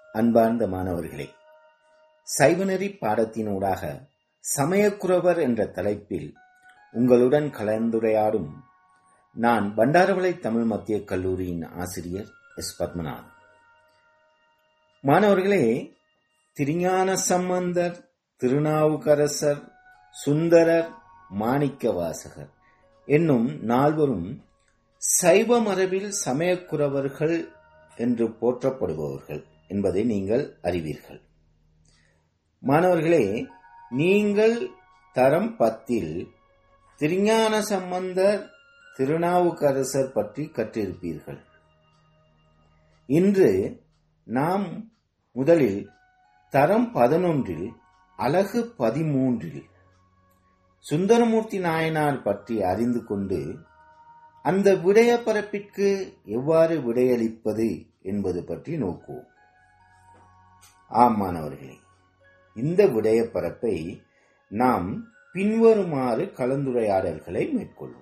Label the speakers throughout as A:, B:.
A: அன்பார்ந்த மாணவர்களே சைவநெறி பாடத்தினூடாக சமயக்குறவர் என்ற தலைப்பில் உங்களுடன் கலந்துரையாடும் நான் பண்டாரவளை தமிழ் மத்திய கல்லூரியின் ஆசிரியர் எஸ் பத்மநாத் மாணவர்களே திருஞான சம்பந்தர் திருநாவுக்கரசர் சுந்தரர் மாணிக்கவாசகர் என்னும் நால்வரும் சைவ மரபில் சமயக்குறவர்கள் என்று போற்றப்படுபவர்கள் என்பதை நீங்கள் அறிவீர்கள் மாணவர்களே நீங்கள் தரம் பத்தில் திருஞான சம்பந்தர் திருநாவுக்கரசர் பற்றி கற்றிருப்பீர்கள் இன்று நாம் முதலில் தரம் பதினொன்றில் அழகு பதிமூன்றில் சுந்தரமூர்த்தி நாயனார் பற்றி அறிந்து கொண்டு அந்த விடயப்பரப்பிற்கு எவ்வாறு விடையளிப்பது என்பது பற்றி நோக்குவோம் ஆம் மாணவர்களே இந்த விடயப்பரப்பை நாம் பின்வருமாறு கலந்துரையாடல்களை மேற்கொள்வோம்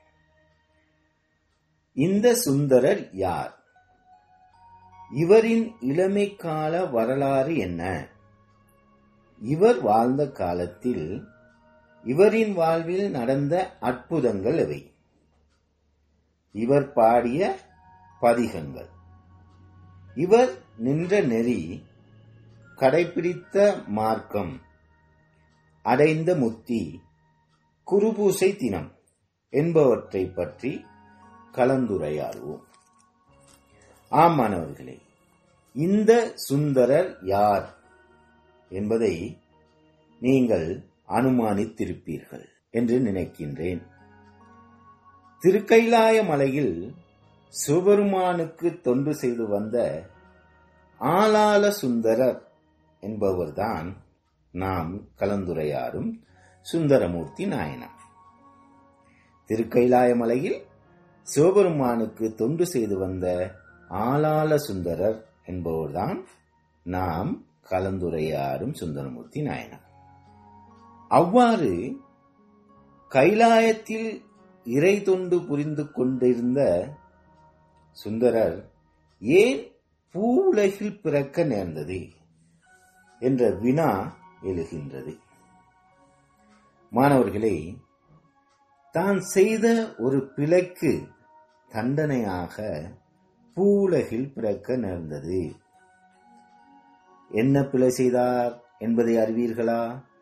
A: இந்த சுந்தரர் யார் இவரின் இளமை கால வரலாறு என்ன இவர் வாழ்ந்த காலத்தில் இவரின் வாழ்வில் நடந்த அற்புதங்கள் எவை இவர் பாடிய பதிகங்கள் இவர் நின்ற நெறி கடைபிடித்த மார்க்கம் அடைந்த முத்தி குருபூசை தினம் என்பவற்றை பற்றி கலந்துரையாடுவோம் ஆம் மாணவர்களே இந்த சுந்தரர் யார் என்பதை நீங்கள் அனுமானித்திருப்பீர்கள் என்று நினைக்கின்றேன் திருக்கைலாய மலையில் சிவபெருமானுக்கு தொண்டு செய்து வந்த ஆளாள சுந்தரர் என்பவர்தான் நாம் கலந்துரையாடும் சுந்தரமூர்த்தி நாயனார் திருக்கைலாய மலையில் சிவபெருமானுக்கு தொண்டு செய்து வந்த ஆளாள சுந்தரர் என்பவர்தான் நாம் கலந்துரையாடும் சுந்தரமூர்த்தி நாயனார் அவ்வாறு கைலாயத்தில் இறை தொண்டு புரிந்து கொண்டிருந்த சுந்தரர் ஏன் பூ உலகில் பிறக்க நேர்ந்தது என்ற வினா எழுகின்றது மாணவர்களே தான் செய்த ஒரு பிழைக்கு தண்டனையாக பூவுலகில் பிறக்க நேர்ந்தது என்ன பிழை செய்தார் என்பதை அறிவீர்களா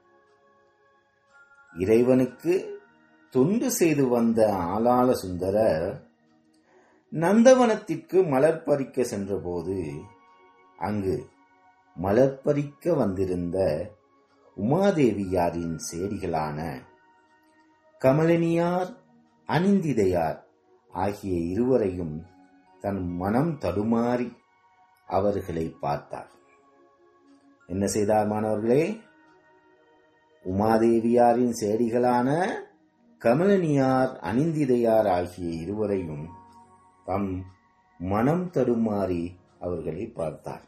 A: இறைவனுக்கு தொண்டு செய்து வந்த ஆளாள சுந்தரர் நந்தவனத்திற்கு மலர் பறிக்க சென்றபோது அங்கு மலர் பறிக்க வந்திருந்த உமாதேவியாரின் சேடிகளான கமலினியார் அனிந்திதையார் ஆகிய இருவரையும் தன் மனம் தடுமாறி அவர்களை பார்த்தார் என்ன செய்தார் மாணவர்களே உமாதேவியாரின் சேடிகளான கமலனியார் அனிந்திதையார் ஆகிய இருவரையும் தம் மனம் தடுமாறி அவர்களை பார்த்தார்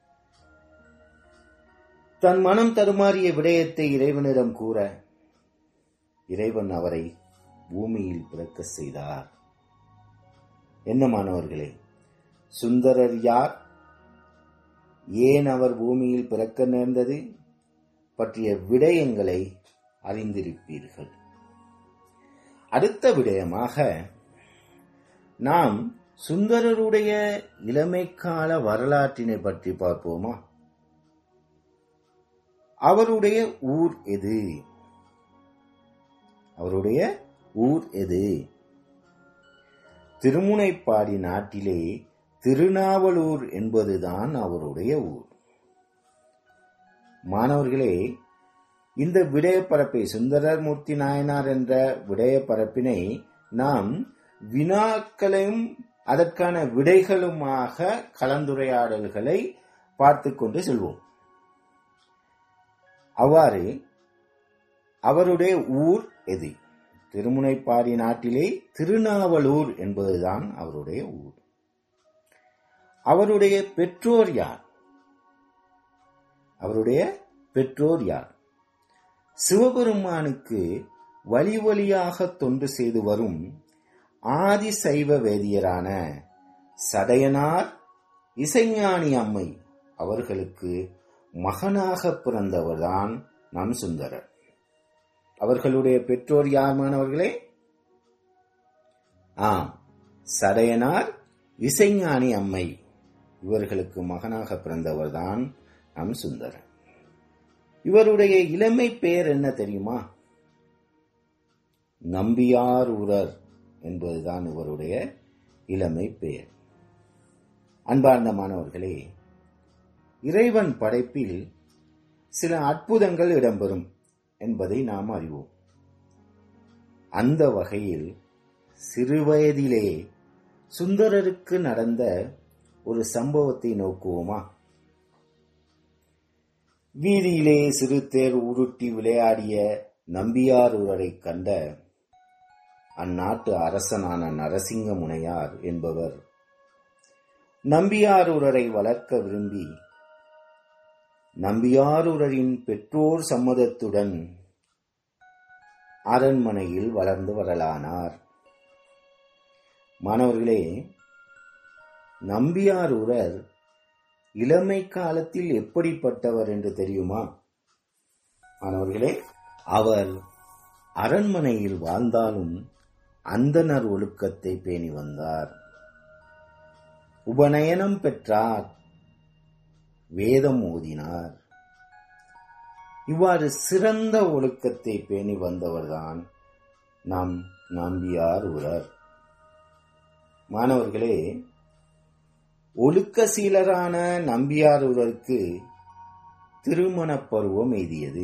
A: தன் மனம் தடுமாறிய விடயத்தை இறைவனிடம் கூற இறைவன் அவரை பூமியில் பிறக்க செய்தார் என்ன மாணவர்களே சுந்தரர் யார் ஏன் அவர் பூமியில் பிறக்க நேர்ந்தது பற்றிய விடயங்களை அறிந்திருப்பீர்கள் அடுத்த விடயமாக நாம் சுந்தரருடைய இளமைக்கால வரலாற்றினை பற்றி பார்ப்போமா அவருடைய ஊர் எது அவருடைய ஊர் எது திருமுனைப்பாடி நாட்டிலே திருநாவலூர் என்பதுதான் அவருடைய ஊர் மாணவர்களே இந்த விடயப்பரப்பை சுந்தரர் மூர்த்தி நாயனார் என்ற விடயப்பரப்பினை நாம் வினாக்களையும் அதற்கான விடைகளுமாக கலந்துரையாடல்களை பார்த்து கொண்டு செல்வோம் அவ்வாறு அவருடைய ஊர் எது திருமுனைப்பாடி நாட்டிலே திருநாவலூர் என்பதுதான் அவருடைய ஊர் அவருடைய பெற்றோர் யார் அவருடைய பெற்றோர் யார் சிவபெருமானுக்கு வழி வழியாக தொண்டு செய்து வரும் ஆதி சைவ வேதியரான சடையனார் இசைஞானி அம்மை அவர்களுக்கு மகனாக பிறந்தவர்தான் நம் சுந்தரர் அவர்களுடைய பெற்றோர் யார் மாணவர்களே ஆம் சடையனார் இசைஞானி அம்மை இவர்களுக்கு மகனாக பிறந்தவர்தான் நம் சுந்தரர் இவருடைய இளமை பெயர் என்ன தெரியுமா நம்பியார் உரர் என்பதுதான் இவருடைய இளமை பெயர் அன்பார்ந்த மாணவர்களே இறைவன் படைப்பில் சில அற்புதங்கள் இடம்பெறும் என்பதை நாம் அறிவோம் அந்த வகையில் சிறுவயதிலே சுந்தரருக்கு நடந்த ஒரு சம்பவத்தை நோக்குவோமா வீதியிலே சிறுதேர் உருட்டி விளையாடிய நம்பியாரூரரை கண்ட அந்நாட்டு அரசனான நரசிங்க முனையார் என்பவர் நம்பியாரூரரை வளர்க்க விரும்பி நம்பியாரூரரின் பெற்றோர் சம்மதத்துடன் அரண்மனையில் வளர்ந்து வரலானார் மாணவர்களே நம்பியாரூரர் இளமை காலத்தில் எப்படிப்பட்டவர் என்று தெரியுமா மாணவர்களே அவர் அரண்மனையில் வாழ்ந்தாலும் அந்தனர் ஒழுக்கத்தை பேணி வந்தார் உபநயனம் பெற்றார் வேதம் ஓதினார் இவ்வாறு சிறந்த ஒழுக்கத்தை பேணி வந்தவர்தான் நம் நம்பியார் உரர் மாணவர்களே ஒழுக்க சீலரான நம்பியார் உரருக்கு திருமணப் பருவம் எய்தியது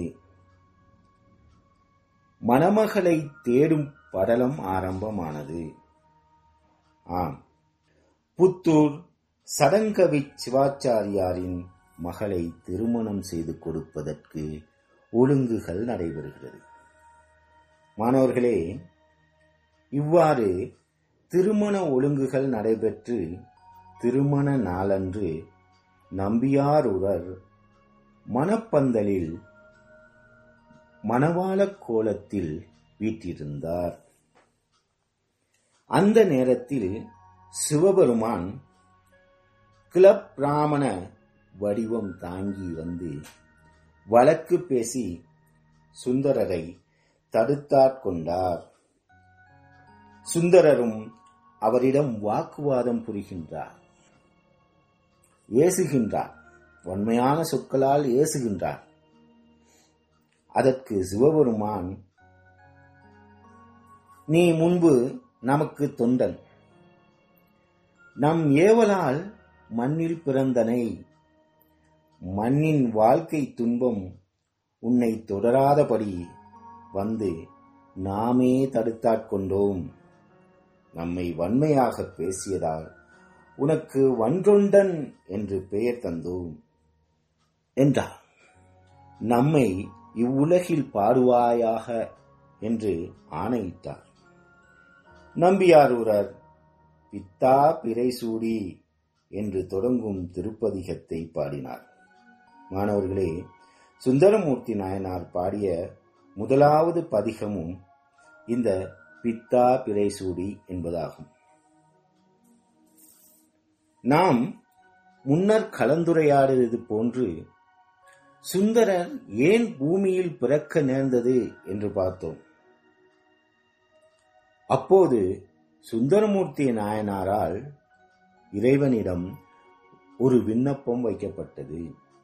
A: மணமகளை தேடும் படலம் ஆரம்பமானது ஆம் புத்தூர் சடங்கவி சிவாச்சாரியாரின் மகளை திருமணம் செய்து கொடுப்பதற்கு ஒழுங்குகள் நடைபெறுகிறது மாணவர்களே இவ்வாறு திருமண ஒழுங்குகள் நடைபெற்று திருமண நாளன்று நம்பியாரூரர் மணப்பந்தலில் மணவாள கோலத்தில் வீற்றிருந்தார் அந்த நேரத்தில் சிவபெருமான் கிளப் பிராமண வடிவம் தாங்கி வந்து வழக்கு பேசி சுந்தரரை தடுத்தாட்கொண்டார் சுந்தரரும் அவரிடம் வாக்குவாதம் புரிகின்றார் ஏசுகின்றார் உண்மையான சொற்களால் ஏசுகின்றார் அதற்கு சிவபெருமான் நீ முன்பு நமக்கு தொண்டன் நம் ஏவலால் மண்ணில் பிறந்தனை மண்ணின் வாழ்க்கை துன்பம் உன்னை தொடராதபடி வந்து நாமே தடுத்தாட்கொண்டோம் நம்மை வன்மையாக பேசியதால் உனக்கு வன்றொண்டன் என்று பெயர் தந்தோம் என்றார் நம்மை இவ்வுலகில் பாடுவாயாக என்று ஆணையிட்டார் நம்பியாரூரர் பித்தா பிறைசூடி என்று தொடங்கும் திருப்பதிகத்தை பாடினார் மாணவர்களே சுந்தரமூர்த்தி நாயனார் பாடிய முதலாவது பதிகமும் இந்த பித்தா பிறைசூடி என்பதாகும் நாம் முன்னர் கலந்துரையாடியது போன்று சுந்தரர் ஏன் பூமியில் பிறக்க நேர்ந்தது என்று பார்த்தோம் அப்போது சுந்தரமூர்த்தி நாயனாரால் இறைவனிடம் ஒரு விண்ணப்பம் வைக்கப்பட்டது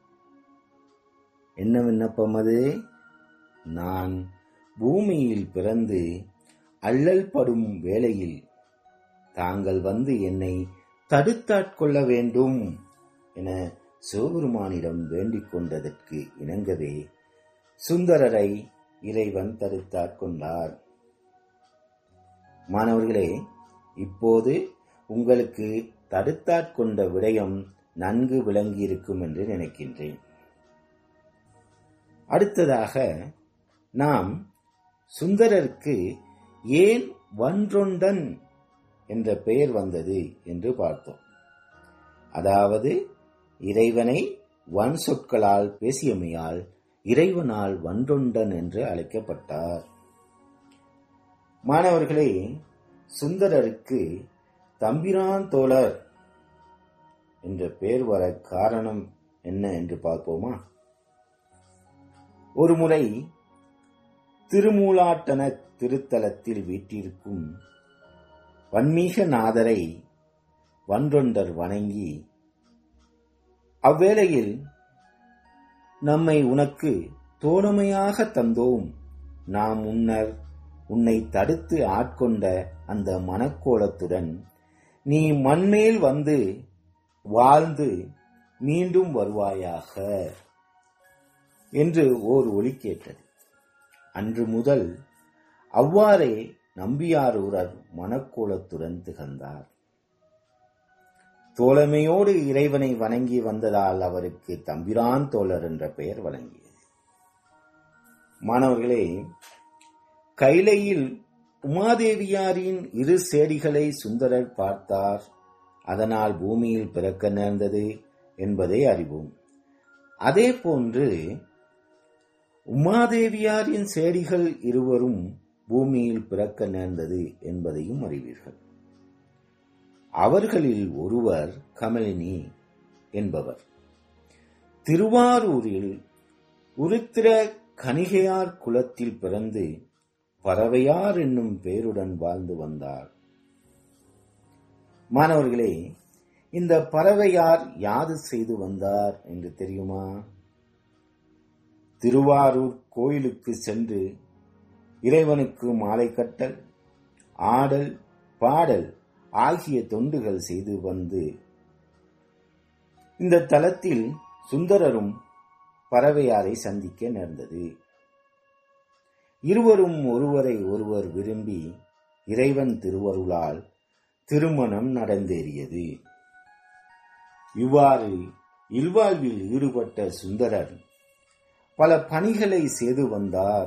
A: என்ன விண்ணப்பம் அது நான் பூமியில் பிறந்து அல்லல் படும் வேளையில் தாங்கள் வந்து என்னை தடுத்தாட்கொள்ள வேண்டும் என சிவபெருமானிடம் வேண்டிக் கொண்டதற்கு இணங்கவே சுந்தரரை இறைவன் தடுத்தாட்கொண்டார் மாணவர்களே இப்போது உங்களுக்கு தடுத்தாட்கொண்ட விடயம் நன்கு விளங்கியிருக்கும் என்று நினைக்கின்றேன் அடுத்ததாக நாம் சுந்தரருக்கு ஏன் வன்றொண்டன் என்ற பெயர் வந்தது என்று பார்த்தோம் அதாவது இறைவனை வன் சொற்களால் பேசியமையால் இறைவனால் வன்றொண்டன் என்று அழைக்கப்பட்டார் மாணவர்களே சுந்தரருக்கு தம்பிரான் தோழர் என்ற பெயர் வர காரணம் என்ன என்று பார்ப்போமா ஒருமுறை திருமூலாட்டன திருத்தலத்தில் வீட்டிற்கும் வன்மீக நாதரை வன்றொண்டர் வணங்கி அவ்வேளையில் நம்மை உனக்கு தோழமையாக தந்தோம் நாம் முன்னர் உன்னை தடுத்து ஆட்கொண்ட அந்த மனக்கோலத்துடன் நீ மண்மேல் வந்து வாழ்ந்து மீண்டும் வருவாயாக என்று ஓர் ஒலி கேட்டது அன்று முதல் அவ்வாறே நம்பியாரூரர் மனக்கோலத்துடன் திகழ்ந்தார் தோழமையோடு இறைவனை வணங்கி வந்ததால் அவருக்கு தம்பிரான் தோழர் என்ற பெயர் வழங்கியது மாணவர்களே கைலையில் உமாதேவியாரின் இரு சேடிகளை சுந்தரர் பார்த்தார் அதனால் பூமியில் பிறக்க நேர்ந்தது என்பதை அறிவோம் அதே போன்று உமாதேவியாரின் சேடிகள் இருவரும் பூமியில் பிறக்க நேர்ந்தது என்பதையும் அறிவீர்கள் அவர்களில் ஒருவர் கமலினி என்பவர் திருவாரூரில் உருத்திர கணிகையார் குலத்தில் பிறந்து பறவையார் என்னும் பெயருடன் வாழ்ந்து வந்தார் மாணவர்களே இந்த பறவையார் யாது செய்து வந்தார் என்று தெரியுமா திருவாரூர் கோயிலுக்கு சென்று இறைவனுக்கு மாலை கட்டல் ஆடல் பாடல் ஆகிய தொண்டுகள் செய்து வந்து இந்த தலத்தில் சுந்தரரும் பறவையாரை சந்திக்க நேர்ந்தது இருவரும் ஒருவரை ஒருவர் விரும்பி இறைவன் திருவருளால் திருமணம் நடந்தேறியது இவ்வாறு இல்வாழ்வில் ஈடுபட்ட சுந்தரர் பல பணிகளை செய்து வந்தார்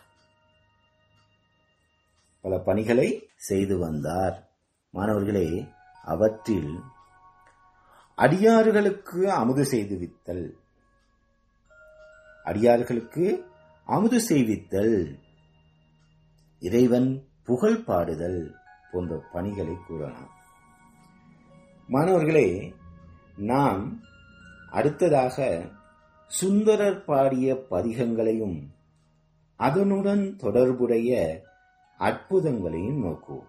A: பல பணிகளை செய்து வந்தார் மாணவர்களே அவற்றில் அடியாறுகளுக்கு அமுது செய்து வித்தல் அடியார்களுக்கு அமுது செய்வித்தல் இறைவன் புகழ் பாடுதல் போன்ற பணிகளை கூறலாம் மாணவர்களே நாம் அடுத்ததாக சுந்தரர் பாடிய பதிகங்களையும் அதனுடன் தொடர்புடைய அற்புதங்களையும் நோக்குவோம்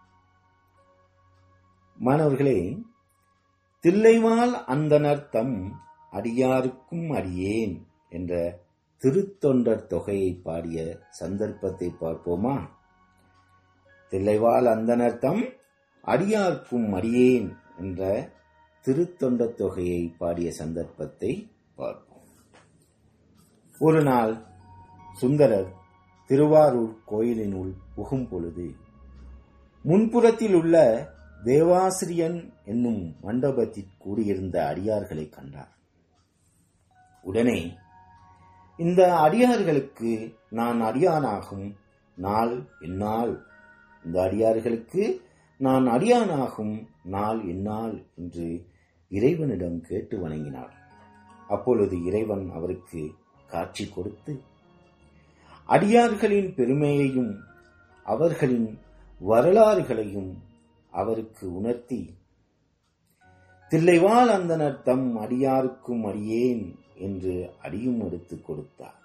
A: மாணவர்களே தில்லைவால் அந்தனர் தம் அடியாருக்கும் அடியேன் என்ற திருத்தொண்டர் தொகையை பாடிய சந்தர்ப்பத்தை பார்ப்போமா தில்லைவால் அந்தனர் தம் அடியார்க்கும் அடியேன் என்ற திருத்தொண்டர் தொகையை பாடிய சந்தர்ப்பத்தை பார்ப்போம் ஒரு நாள் சுந்தரர் திருவாரூர் கோயிலினுள் புகும் பொழுது முன்புறத்தில் உள்ள தேவாசிரியன் என்னும் மண்டபத்தில் கூடியிருந்த அடியார்களை கண்டார் உடனே இந்த அடியார்களுக்கு நான் அடியானாகும் நாள் என்னால் இந்த அடியார்களுக்கு நான் அடியானாகும் நாள் என்னால் என்று இறைவனிடம் கேட்டு வணங்கினார் அப்பொழுது இறைவன் அவருக்கு காட்சி கொடுத்து அடியார்களின் பெருமையையும் அவர்களின் வரலாறுகளையும் அவருக்கு உணர்த்தி தில்லைவாள் அந்தனர் தம் அடியாருக்கும் அடியேன் என்று அடியும் எடுத்துக் கொடுத்தார்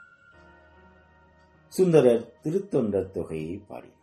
A: சுந்தரர் திருத்தொண்டர் தொகையை பாடினார்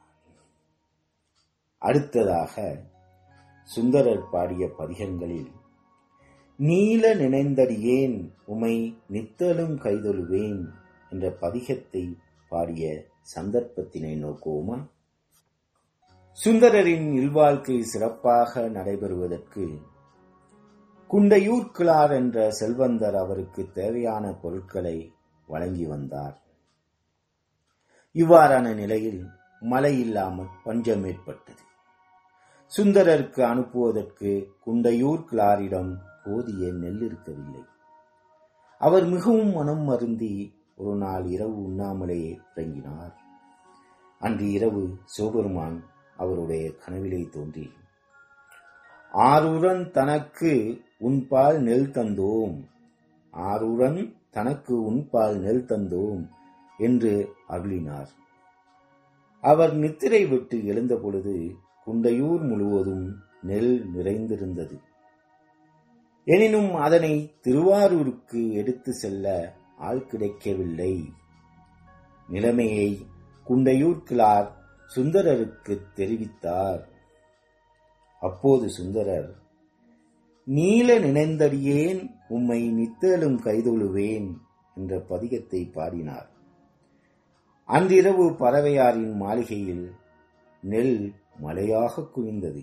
A: அடுத்ததாக சுந்தரர் பாடிய பதிகங்களில் நீல நினைந்தடியேன் உமை நித்தலும் கைதொழுவேன் என்ற பதிகத்தை பாடிய சந்தர்ப்பத்தினை நோக்குவோமா சுந்தரரின் இல்வாழ்க்கை சிறப்பாக நடைபெறுவதற்கு குண்டையூர் கிளார் என்ற செல்வந்தர் அவருக்கு தேவையான பொருட்களை வழங்கி வந்தார் இவ்வாறான நிலையில் மழை இல்லாமல் பஞ்சம் ஏற்பட்டது சுந்தரருக்கு அனுப்புவதற்கு குண்டையூர் கிளாரிடம் போதிய நெல் இருக்கவில்லை அவர் மிகவும் மனம் மருந்தி ஒரு நாள் இரவு உண்ணாமலேயே உறங்கினார் அன்று இரவு சிவபெருமான் அவருடைய கனவிலே தோன்றி ஆறுடன் தனக்கு உன்பால் நெல் தந்தோம் ஆறுடன் தனக்கு உன்பால் நெல் தந்தோம் என்று அருளினார் அவர் நித்திரை விட்டு எழுந்த பொழுது குண்டையூர் முழுவதும் நெல் நிறைந்திருந்தது எனினும் அதனை திருவாரூருக்கு எடுத்து செல்ல ஆள் கிடைக்கவில்லை நிலைமையை குண்டையூர் கிளார் சுந்தரருக்கு தெரிவித்தார் அப்போது சுந்தரர் நீல நினைந்தடியேன் உம்மை நித்தலும் கைதொழுவேன் என்ற பதிகத்தை பாடினார் அன்றிரவு பறவையாரின் மாளிகையில் நெல் மழையாக குவிந்தது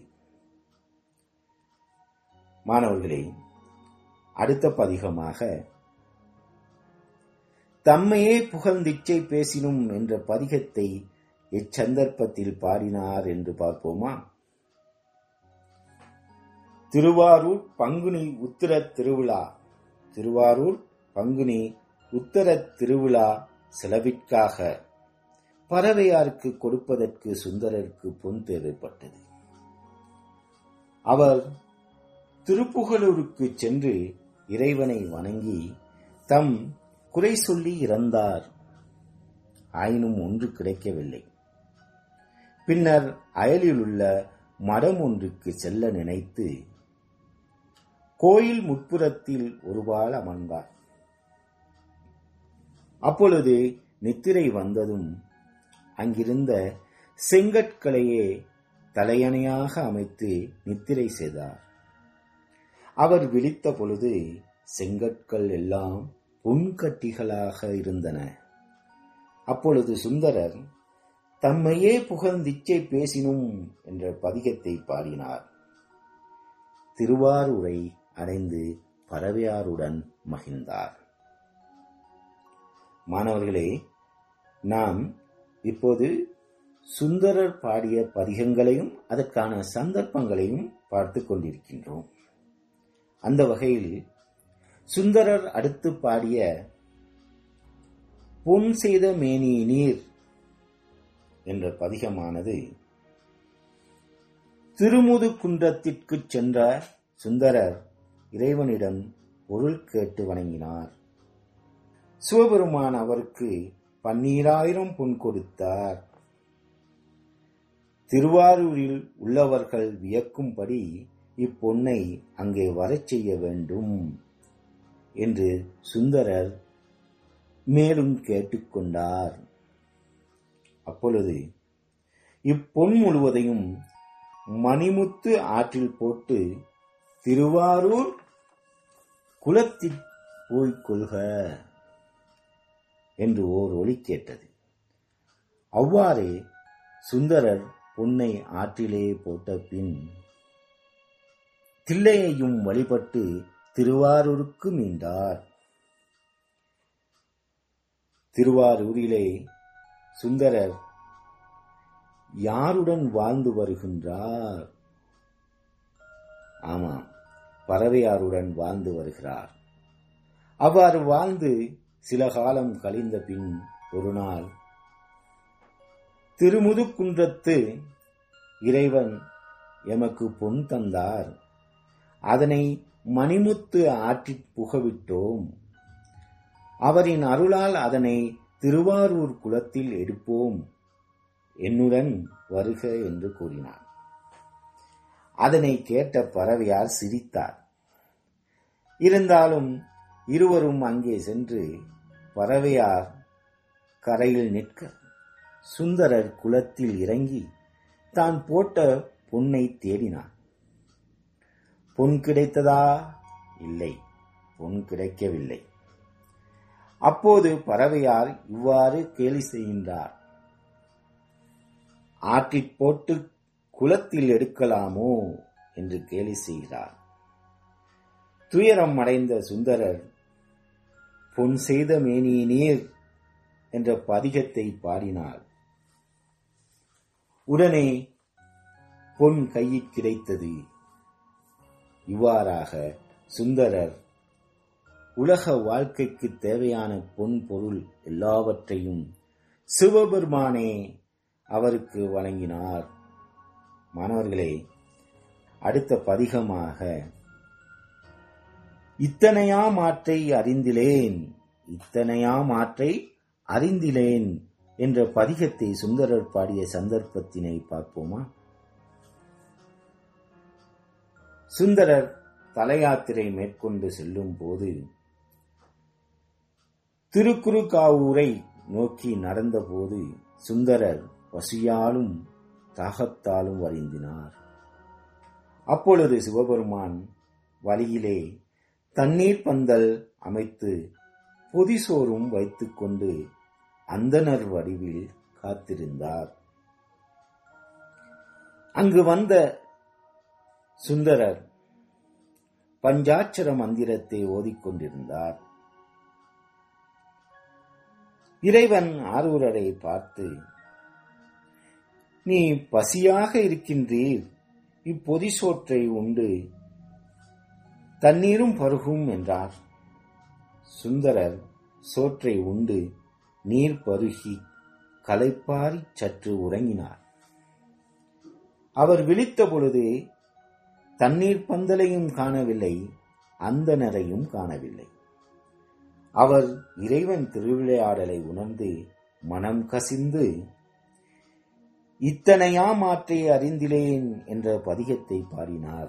A: மாணவர்களே அடுத்த பதிகமாக தம்மையே புகழ்ந்திச்சை பேசினும் என்ற பதிகத்தை எச்சந்தர்ப்பத்தில் பாடினார் என்று பார்ப்போமா திருவாரூர் பங்குனி உத்திர திருவிழா திருவாரூர் பங்குனி உத்தர திருவிழா செலவிற்காக பறவையாருக்கு கொடுப்பதற்கு சுந்தரருக்கு பொன் தேவைப்பட்டது அவர் திருப்புகலூருக்கு சென்று இறைவனை வணங்கி தம் குறை சொல்லி இறந்தார் ஆயினும் ஒன்று கிடைக்கவில்லை பின்னர் அயலில் உள்ள மடம் ஒன்றுக்கு செல்ல நினைத்து கோயில் முட்புறத்தில் ஒருபால் அமர்ந்தார் அப்பொழுது நித்திரை வந்ததும் அங்கிருந்த செங்கற்களையே தலையணையாக அமைத்து நித்திரை செய்தார் அவர் விழித்த பொழுது செங்கற்கள் எல்லாம் பொன்கட்டிகளாக இருந்தன அப்பொழுது சுந்தரர் தம்மையே புகழ்ந்திச்சை பேசினும் என்ற பதிகத்தை பாடினார் திருவாரூரை அடைந்து பறவையாருடன் மகிழ்ந்தார் மாணவர்களே நாம் இப்போது சுந்தரர் பாடிய பதிகங்களையும் அதற்கான சந்தர்ப்பங்களையும் பார்த்து கொண்டிருக்கின்றோம் அந்த வகையில் சுந்தரர் அடுத்து பாடிய பொன் செய்த மேனி நீர் என்ற பதிகமானது திருமுது குன்றத்திற்கு சென்ற சுந்தரர் இறைவனிடம் பொருள் கேட்டு வணங்கினார் சிவபெருமான் அவருக்கு பன்னீராயிரம் பொன் கொடுத்தார் திருவாரூரில் உள்ளவர்கள் வியக்கும்படி இப்பொன்னை அங்கே வரச் செய்ய வேண்டும் என்று சுந்தரர் மேலும் கேட்டுக்கொண்டார் அப்பொழுது இப்பொன் முழுவதையும் மணிமுத்து ஆற்றில் போட்டு திருவாரூர் குலத்தில் போய்க் கொள்க என்று ஓர் ஒலி கேட்டது அவ்வாறே சுந்தரர் பொன்னை ஆற்றிலே போட்ட பின் தில்லையையும் வழிபட்டு திருவாரூருக்கு மீண்டார் திருவாரூரிலே சுந்தரர் யாருடன் வாழ்ந்து வருகின்றார் ஆமாம் பறவையாருடன் வாழ்ந்து வருகிறார் அவ்வாறு வாழ்ந்து சில காலம் கழிந்த பின் ஒரு நாள் திருமுதுக்குன்றத்து இறைவன் எமக்கு பொன் தந்தார் அதனை மணிமுத்து ஆற்றிற் புகவிட்டோம் அவரின் அருளால் அதனை திருவாரூர் குலத்தில் எடுப்போம் என்னுடன் வருக என்று கூறினார் அதனை கேட்ட பறவையார் சிரித்தார் இருந்தாலும் இருவரும் அங்கே சென்று பறவையார் கரையில் நிற்க சுந்தரர் குளத்தில் இறங்கி தான் போட்ட பொன்னை தேடினார் பொன் கிடைத்ததா இல்லை பொன் கிடைக்கவில்லை அப்போது பறவையார் இவ்வாறு கேலி செய்கின்றார் ஆற்றிற் போட்டு குளத்தில் எடுக்கலாமோ என்று கேலி செய்கிறார் துயரம் அடைந்த சுந்தரர் பொன் செய்த மேனி நீர் என்ற பதிகத்தை பாடினார் உடனே பொன் கையில் கிடைத்தது இவ்வாறாக சுந்தரர் உலக வாழ்க்கைக்கு தேவையான பொன் பொருள் எல்லாவற்றையும் சிவபெருமானே அவருக்கு வழங்கினார் மாணவர்களே அடுத்த பதிகமாக இத்தனையா மாற்றை அறிந்திலேன் இத்தனையா மாற்றை அறிந்திலேன் என்ற பதிகத்தை சுந்தரர் பாடிய சந்தர்ப்பத்தினை பார்ப்போமா சுந்தரர் தலையாத்திரை மேற்கொண்டு செல்லும் போது திருக்குறுக்காவூரை நோக்கி நடந்தபோது சுந்தரர் பசியாலும் தாகத்தாலும் வருந்தினார் அப்பொழுது சிவபெருமான் வழியிலே தண்ணீர் பந்தல் அமைத்து பொதிசோறும் வைத்துக்கொண்டு அந்தனர் வடிவில் காத்திருந்தார் அங்கு வந்த சுந்தரர் பஞ்சாட்சர மந்திரத்தை ஓதிக்கொண்டிருந்தார் இறைவன் ஆரூரரை பார்த்து நீ பசியாக இருக்கின்றீர் இப்பொதி சோற்றை உண்டு தண்ணீரும் பருகும் என்றார் சுந்தரர் சோற்றை உண்டு நீர் பருகி களைப்பாரி சற்று உறங்கினார் அவர் விழித்த பொழுது தண்ணீர் பந்தலையும் காணவில்லை அந்தனரையும் காணவில்லை அவர் இறைவன் திருவிளையாடலை உணர்ந்து மனம் கசிந்து இத்தனையா மாற்றை அறிந்திலேன் என்ற பதிகத்தை பாடினார்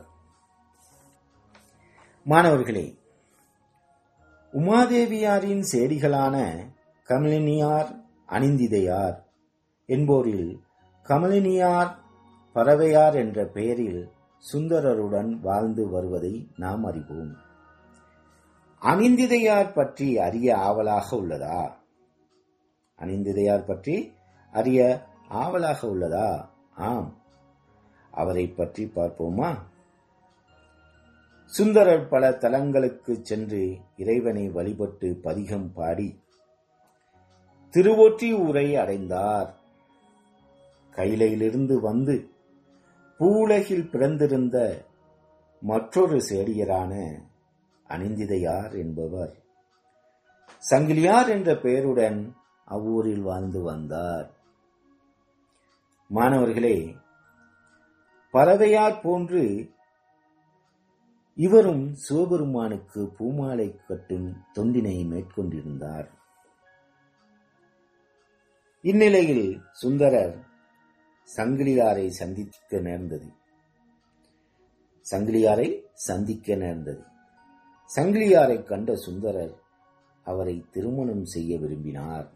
A: மாணவர்களே உமாதேவியாரின் சேடிகளான கமலினியார் அணிந்திதையார் என்போரில் கமலினியார் பறவையார் என்ற பெயரில் சுந்தரருடன் வாழ்ந்து வருவதை நாம் அறிவோம் அணிந்திதையார் பற்றி அறிய ஆவலாக உள்ளதா அணிந்திதையார் பற்றி அறிய ஆவலாக உள்ளதா ஆம் அவரை பற்றி பார்ப்போமா சுந்தரர் பல தலங்களுக்கு சென்று இறைவனை வழிபட்டு பதிகம் பாடி திருவொற்றி ஊரை அடைந்தார் கைலையிலிருந்து வந்து பூவுலகில் பிறந்திருந்த மற்றொரு சேடியரான அணிந்திதையார் என்பவர் சங்கிலியார் என்ற பெயருடன் அவ்வூரில் வாழ்ந்து வந்தார் மாணவர்களே பறவையார் போன்று இவரும் சிவபெருமானுக்கு பூமாலை கட்டும் தொண்டினை மேற்கொண்டிருந்தார் இந்நிலையில் சுந்தரர் சங்கிலியாரை சந்திக்க நேர்ந்தது சங்கிலியாரை சந்திக்க நேர்ந்தது சங்கிலியாரை கண்ட சுந்தரர் அவரை திருமணம் செய்ய விரும்பினார்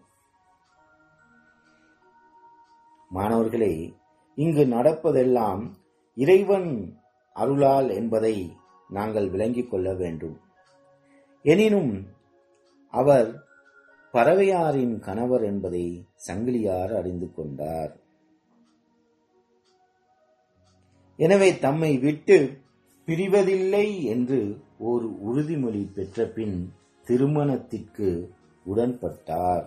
A: மாணவர்களே இங்கு நடப்பதெல்லாம் இறைவன் அருளால் என்பதை நாங்கள் விளங்கிக் கொள்ள வேண்டும் எனினும் அவர் பறவையாரின் கணவர் என்பதை சங்கிலியார் அறிந்து கொண்டார் எனவே தம்மை விட்டு பிரிவதில்லை என்று ஒரு உறுதிமொழி பெற்ற பின் திருமணத்திற்கு உடன்பட்டார்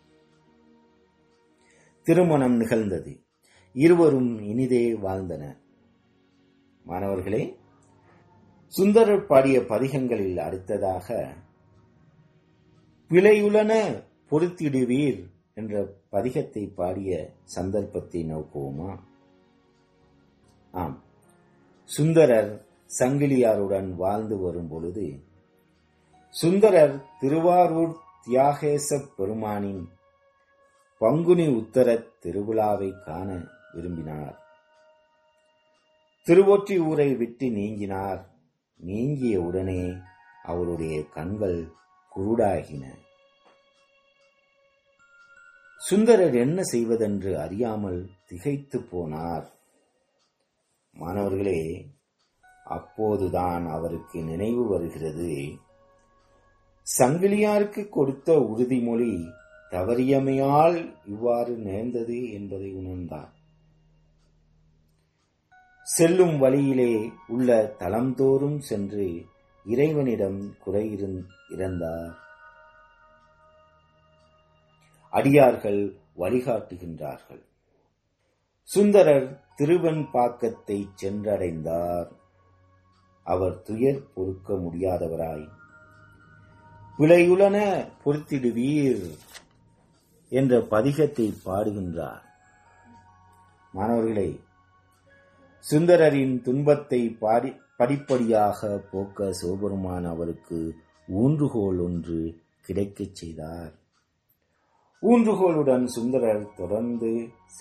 A: திருமணம் நிகழ்ந்தது இருவரும் இனிதே வாழ்ந்தனர் மாணவர்களே சுந்தரர் பாடிய பதிகங்களில் அடுத்ததாக பிழையுளன பொறுத்திடுவீர் என்ற பதிகத்தை பாடிய சந்தர்ப்பத்தை நோக்குவோமா ஆம் சுந்தரர் சங்கிலியாருடன் வாழ்ந்து வரும் பொழுது சுந்தரர் திருவாரூர் தியாகேச பெருமானின் பங்குனி உத்தர திருவிழாவை காண விரும்பினார் திருவொற்றி ஊரை விட்டு நீங்கினார் நீங்கிய உடனே அவருடைய கண்கள் குருடாகின சுந்தரர் என்ன செய்வதென்று அறியாமல் திகைத்து போனார் மாணவர்களே அப்போதுதான் அவருக்கு நினைவு வருகிறது சங்கிலியாருக்கு கொடுத்த உறுதிமொழி தவறியமையால் இவ்வாறு நேர்ந்தது என்பதை உணர்ந்தார் செல்லும் வழியிலே உள்ள தளம்தோறும் சென்று இறைவனிடம் குறை இறந்தார் அடியார்கள் வழிகாட்டுகின்றார்கள் சுந்தரர் திருவெண்பாக்கத்தை சென்றடைந்தார் அவர் துயர் பொறுக்க முடியாதவராய் பிழையுளன பொறுத்திடுவீர் என்ற பதிகத்தை பாடுகின்றார் மாணவர்களே சுந்தரரின் துன்பத்தை பாடி படிப்படியாக போக்க சிவபெருமான் அவருக்கு ஊன்றுகோல் ஒன்று கிடைக்கச் செய்தார் ஊன்றுகோலுடன் சுந்தரர் தொடர்ந்து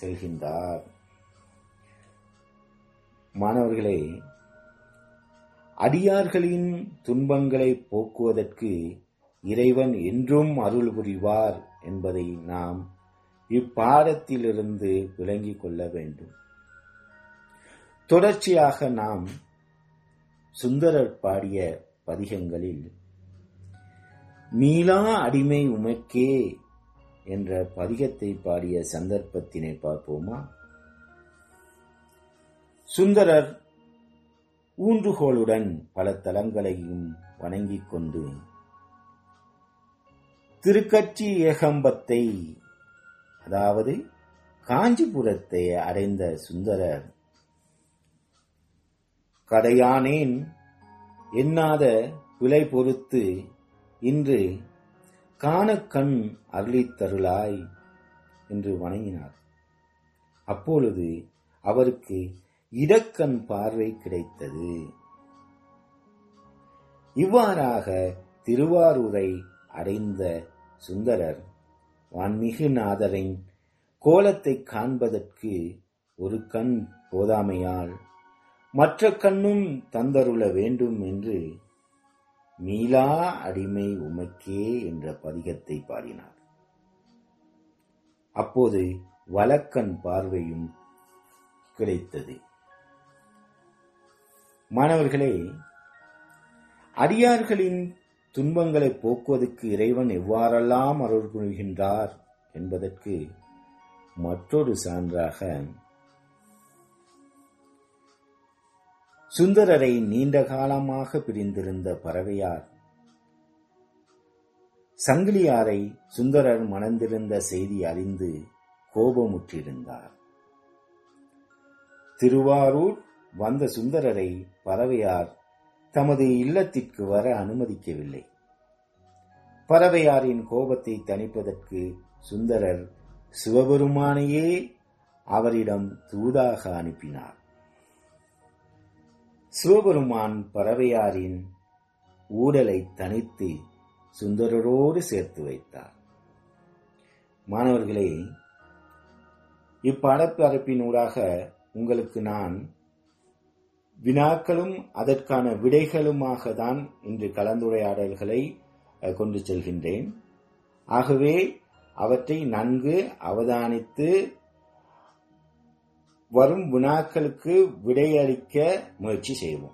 A: செல்கின்றார் மாணவர்களே அடியார்களின் துன்பங்களை போக்குவதற்கு இறைவன் என்றும் அருள் புரிவார் என்பதை நாம் இப்பாடத்திலிருந்து விளங்கிக் கொள்ள வேண்டும் தொடர்ச்சியாக நாம் சுந்தரர் பாடிய பதிகங்களில் மீளா அடிமை உமக்கே என்ற பதிகத்தை பாடிய சந்தர்ப்பத்தினை பார்ப்போமா சுந்தரர் ஊன்றுகோளுடன் பல தலங்களையும் வணங்கிக் கொண்டு திருக்கட்சி ஏகம்பத்தை அதாவது காஞ்சிபுரத்தை அடைந்த சுந்தரர் கடையானேன் எண்ணாத விலை பொறுத்து இன்று காணக்கண் அருளித்தருளாய் என்று வணங்கினார் அப்பொழுது அவருக்கு இடக்கண் பார்வை கிடைத்தது இவ்வாறாக திருவாரூரை அடைந்த சுந்தரர் வான்மிகு நாதரின் கோலத்தை காண்பதற்கு ஒரு கண் போதாமையால் மற்ற கண்ணும் தந்தருள வேண்டும் என்று மீளா அடிமை உமக்கே என்ற பதிகத்தை பாடினார் அப்போது வலக்கண் பார்வையும் கிடைத்தது மாணவர்களே அடியார்களின் துன்பங்களை போக்குவதற்கு இறைவன் எவ்வாறெல்லாம் அருள் புரிகின்றார் என்பதற்கு மற்றொரு சான்றாக சுந்தரரை நீண்ட காலமாக பிரிந்திருந்த பறவையார் சங்கிலியாரை சுந்தரர் மணந்திருந்த செய்தி அறிந்து கோபமுற்றிருந்தார் திருவாரூர் வந்த சுந்தரரை பறவையார் தமது இல்லத்திற்கு வர அனுமதிக்கவில்லை பறவையாரின் கோபத்தை தணிப்பதற்கு சுந்தரர் சிவபெருமானையே அவரிடம் தூதாக அனுப்பினார் சிவபெருமான் பறவையாரின் ஊடலை தனித்து சுந்தரரோடு சேர்த்து வைத்தார் மாணவர்களே இப்பாடப்பரப்பினூடாக உங்களுக்கு நான் வினாக்களும் அதற்கான விடைகளுமாக தான் இன்று கலந்துரையாடல்களை கொண்டு செல்கின்றேன் ஆகவே அவற்றை நன்கு அவதானித்து வரும் வினாக்களுக்கு விடையளிக்க முயற்சி செய்வோம்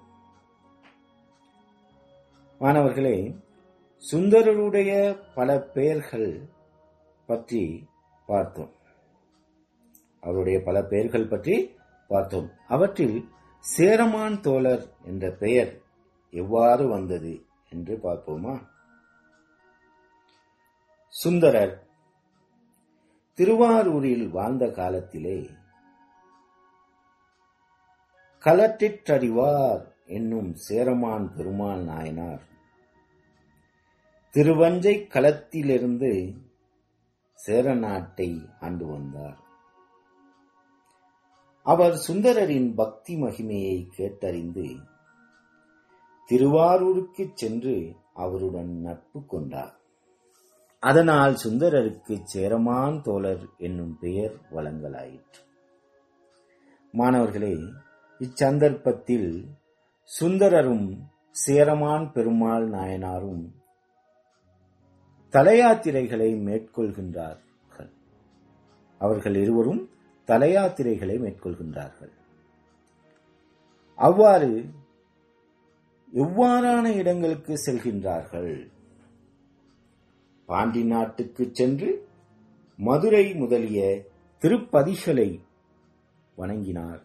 A: மாணவர்களே சுந்தரருடைய பல பெயர்கள் பற்றி பார்த்தோம் அவருடைய பல பெயர்கள் பற்றி பார்த்தோம் அவற்றில் சேரமான் தோழர் என்ற பெயர் எவ்வாறு வந்தது என்று பார்ப்போமா சுந்தரர் திருவாரூரில் வாழ்ந்த காலத்திலே களற்றிற்றறிவார் என்னும் சேரமான் பெருமாள் நாயனார் திருவஞ்சை களத்திலிருந்து சேர நாட்டை ஆண்டு வந்தார் அவர் சுந்தரரின் பக்தி மகிமையை கேட்டறிந்து திருவாரூருக்கு சென்று அவருடன் நட்பு கொண்டார் அதனால் சுந்தரருக்கு சேரமான் தோழர் என்னும் பெயர் வழங்கலாயிற்று மாணவர்களே இச்சந்தர்ப்பத்தில் சுந்தரரும் சேரமான் பெருமாள் நாயனாரும் தலையாத்திரைகளை மேற்கொள்கின்றார்கள் அவர்கள் இருவரும் தலையாத்திரைகளை மேற்கொள்கின்றார்கள் அவ்வாறு எவ்வாறான இடங்களுக்கு செல்கின்றார்கள் பாண்டி நாட்டுக்கு சென்று மதுரை முதலிய திருப்பதிகளை வணங்கினார்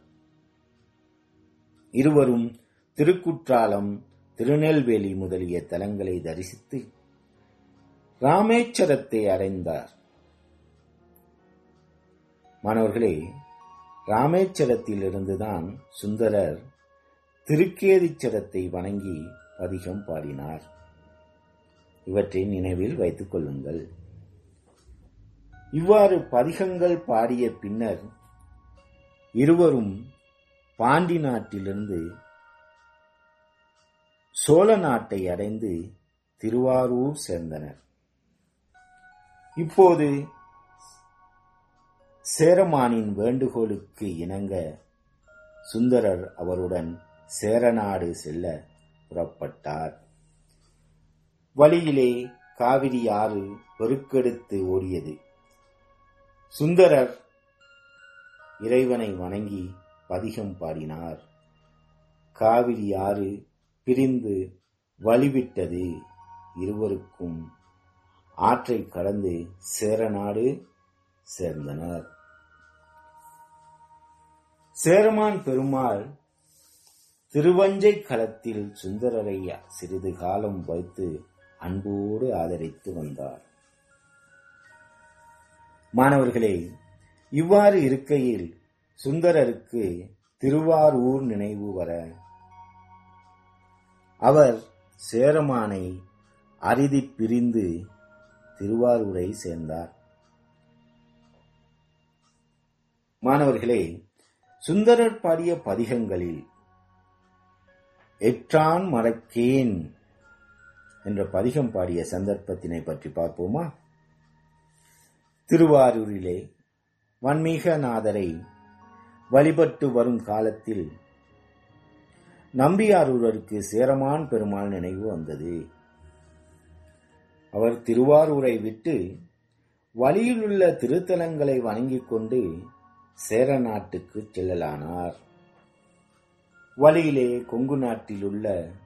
A: இருவரும் திருக்குற்றாலம் திருநெல்வேலி முதலிய தலங்களை தரிசித்து ராமேச்சரத்தை அடைந்தார் மாணவர்களே ராமேச்சரத்தில் இருந்துதான் சுந்தரர் திருக்கேதிச்சரத்தை வணங்கி பதிகம் பாடினார் இவற்றை நினைவில் வைத்துக் கொள்ளுங்கள் இவ்வாறு பதிகங்கள் பாடிய பின்னர் இருவரும் பாண்டி நாட்டிலிருந்து சோழ நாட்டை அடைந்து திருவாரூர் சேர்ந்தனர் இப்போது சேரமானின் வேண்டுகோளுக்கு இணங்க சுந்தரர் அவருடன் சேரநாடு செல்ல புறப்பட்டார் வழியிலே காவிரி ஆறு பெருக்கெடுத்து ஓடியது சுந்தரர் இறைவனை வணங்கி பதிகம் பாடினார் காவிரி ஆறு பிரிந்து வழிவிட்டது இருவருக்கும் ஆற்றை கடந்து சேரநாடு சேர்ந்தனர் சேரமான் பெருமாள் திருவஞ்சை களத்தில் சுந்தரரை சிறிது காலம் வைத்து அன்போடு ஆதரித்து வந்தார் மாணவர்களே இவ்வாறு இருக்கையில் சுந்தரருக்கு திருவாரூர் நினைவு வர அவர் சேரமானை அரிதி பிரிந்து திருவாரூரை சேர்ந்தார் மாணவர்களே சுந்தரர் பாடிய பதிகங்களில் எற்றான் மறக்கேன் என்ற பதிகம் பாடிய சந்தர்ப்பத்தினை பற்றி பார்ப்போமா திருவாரூரிலே வன்மீகநாதரை வழிபட்டு வரும் காலத்தில் நம்பியாரூரருக்கு சேரமான் பெருமாள் நினைவு வந்தது அவர் திருவாரூரை விட்டு வழியிலுள்ள திருத்தலங்களை வணங்கிக் கொண்டு சேர நாட்டுக்கு செல்லலானார் வழியிலே கொங்கு நாட்டில் உள்ள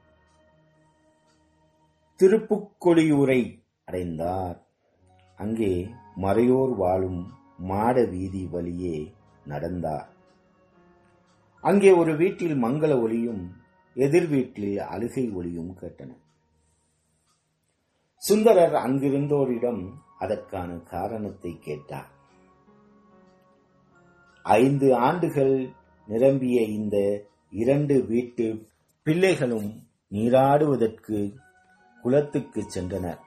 A: திருப்புக்கொழியூரை அடைந்தார் அங்கே மறையோர் வாழும் மாட வீதி வழியே நடந்தார் அங்கே ஒரு வீட்டில் மங்கள ஒளியும் எதிர் வீட்டில் அழுகை ஒளியும் கேட்டன சுந்தரர் அங்கிருந்தோரிடம் அதற்கான காரணத்தை கேட்டார் ஐந்து ஆண்டுகள் நிரம்பிய இந்த இரண்டு வீட்டு பிள்ளைகளும் நீராடுவதற்கு குளத்துக்கு சென்றனர்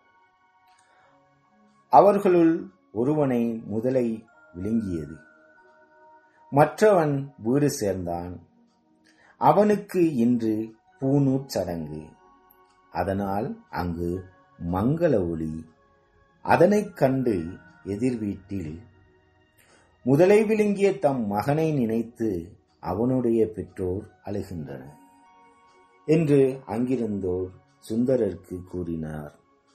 A: அவர்களுள் ஒருவனை முதலை விழுங்கியது மற்றவன் வீடு சேர்ந்தான் அவனுக்கு இன்று பூநூற் சடங்கு அதனால் அங்கு மங்கள ஒளி அதனைக் கண்டு எதிர் வீட்டில் முதலை விழுங்கிய தம் மகனை நினைத்து அவனுடைய பெற்றோர் அழுகின்றனர் என்று அங்கிருந்தோர் சுந்தரருக்கு கூறினார்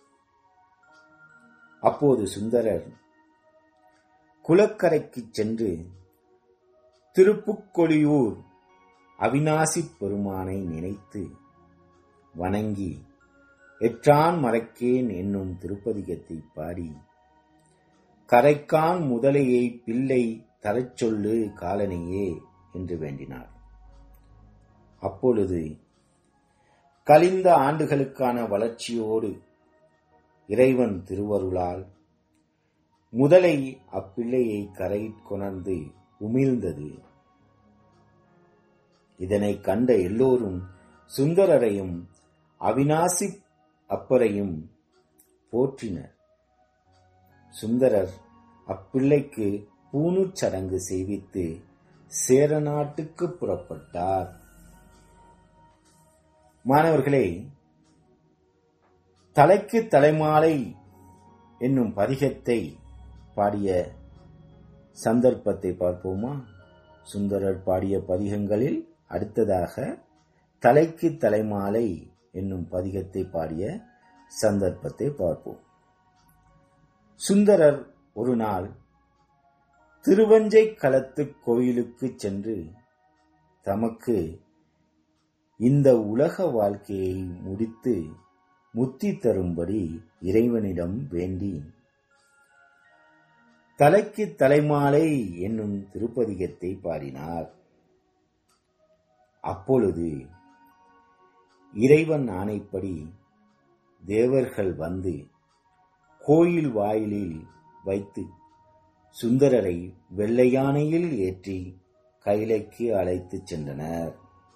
A: அப்போது சுந்தரர் குளக்கரைக்குச் சென்று திருப்புக்கொழியூர் அவிநாசி பெருமானை நினைத்து வணங்கி எற்றான் மறக்கேன் என்னும் திருப்பதிகத்தை பாடி கரைக்கான் முதலையை பிள்ளை தரச் சொல்லு காலனையே என்று வேண்டினார் அப்பொழுது கலிந்த ஆண்டுகளுக்கான வளர்ச்சியோடு இறைவன் திருவருளால் முதலை அப்பிள்ளையை கரை கொணர்ந்து உமிழ்ந்தது இதனை கண்ட எல்லோரும் சுந்தரரையும் அவிநாசி அப்பரையும் போற்றினர் சுந்தரர் அப்பிள்ளைக்கு பூணுச் சடங்கு செய்வித்து சேரநாட்டுக்கு புறப்பட்டார் மாணவர்களே தலைக்கு தலைமாலை என்னும் பதிகத்தை பாடிய சந்தர்ப்பத்தை பார்ப்போமா சுந்தரர் பாடிய பதிகங்களில் அடுத்ததாக தலைக்கு தலைமாலை என்னும் பதிகத்தை பாடிய சந்தர்ப்பத்தை பார்ப்போம் சுந்தரர் ஒரு நாள் திருவஞ்சை களத்து கோயிலுக்கு சென்று தமக்கு இந்த உலக வாழ்க்கையை முடித்து முத்தி தரும்படி இறைவனிடம் வேண்டி தலைக்கு தலைமாலை என்னும் திருப்பதிகத்தை பாடினார் அப்பொழுது இறைவன் ஆணைப்படி தேவர்கள் வந்து கோயில் வாயிலில் வைத்து சுந்தரரை வெள்ளையானையில் ஏற்றி கைலைக்கு அழைத்துச் சென்றனர்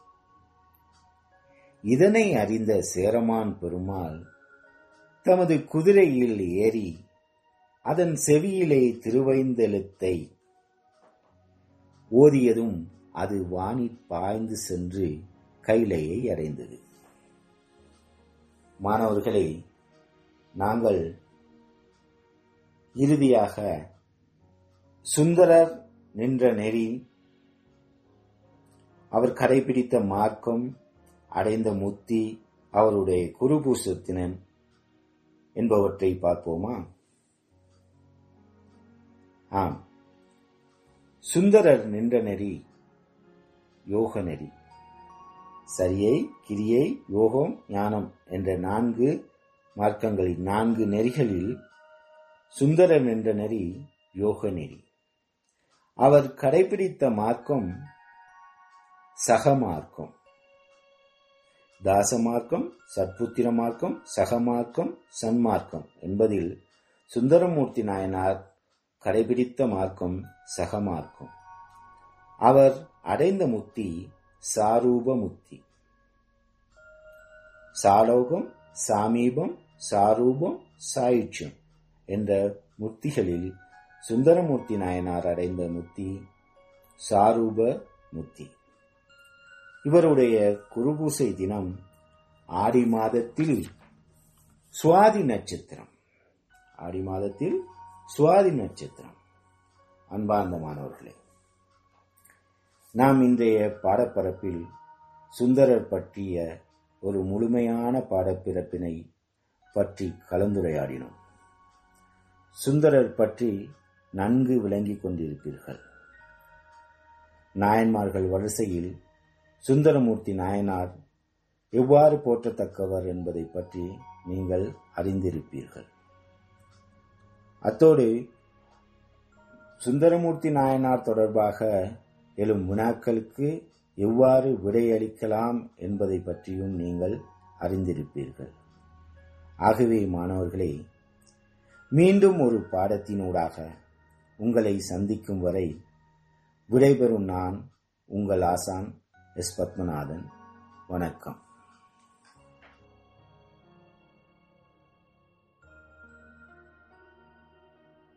A: இதனை அறிந்த சேரமான் பெருமாள் தமது குதிரையில் ஏறி அதன் செவியிலே திருவைந்தெழுத்தை ஓதியதும் அது வானிற் பாய்ந்து சென்று கைலையை அடைந்தது மாணவர்களே நாங்கள் இறுதியாக சுந்தரர் நின்ற நெறி அவர் கடைபிடித்த மார்க்கம் அடைந்த முத்தி அவருடைய குருபூசத்தினன் என்பவற்றை பார்ப்போமா ஆம் சுந்தரர் நின்ற நெறி யோக நெறி சரியை கிரியை யோகம் ஞானம் என்ற நான்கு மார்க்கங்களில் நான்கு நெறிகளில் சுந்தரர் நின்ற நெறி யோக நெறி அவர் கடைபிடித்த மார்க்கம் சகமார்க்கம் தாசமார்க்கம் சத்புத்திர மார்க்கம் சகமார்க்கம் சன்மார்க்கம் என்பதில் சுந்தரமூர்த்தி நாயனார் கடைபிடித்த மார்க்கம் சகமார்க்கம் அவர் அடைந்த முத்தி சாரூப முத்தி சாலோகம் சாமீபம் சாரூபம் சாயுட்சம் என்ற முத்திகளில் சுந்தரமூர்த்தி நாயனார் அடைந்த முத்தி சாரூப முத்தி இவருடைய குருபூசை தினம் ஆடி மாதத்தில் சுவாதி நட்சத்திரம் ஆடி மாதத்தில் சுவாதி நட்சத்திரம் அன்பார்ந்த மாணவர்களே நாம் இன்றைய பாடப்பரப்பில் சுந்தரர் பற்றிய ஒரு முழுமையான பாடப்பிறப்பினை பற்றி கலந்துரையாடினோம் சுந்தரர் பற்றி நன்கு விளங்கிக் கொண்டிருப்பீர்கள் நாயன்மார்கள் வரிசையில் சுந்தரமூர்த்தி நாயனார் எவ்வாறு போற்றத்தக்கவர் என்பதை பற்றி நீங்கள் அறிந்திருப்பீர்கள் அத்தோடு சுந்தரமூர்த்தி நாயனார் தொடர்பாக எழும் வினாக்களுக்கு எவ்வாறு விடையளிக்கலாம் என்பதை பற்றியும் நீங்கள் அறிந்திருப்பீர்கள் ஆகவே மாணவர்களே மீண்டும் ஒரு பாடத்தினூடாக உங்களை சந்திக்கும் வரை விடைபெறும் நான் உங்கள் ஆசான் எஸ் பத்மநாதன் வணக்கம்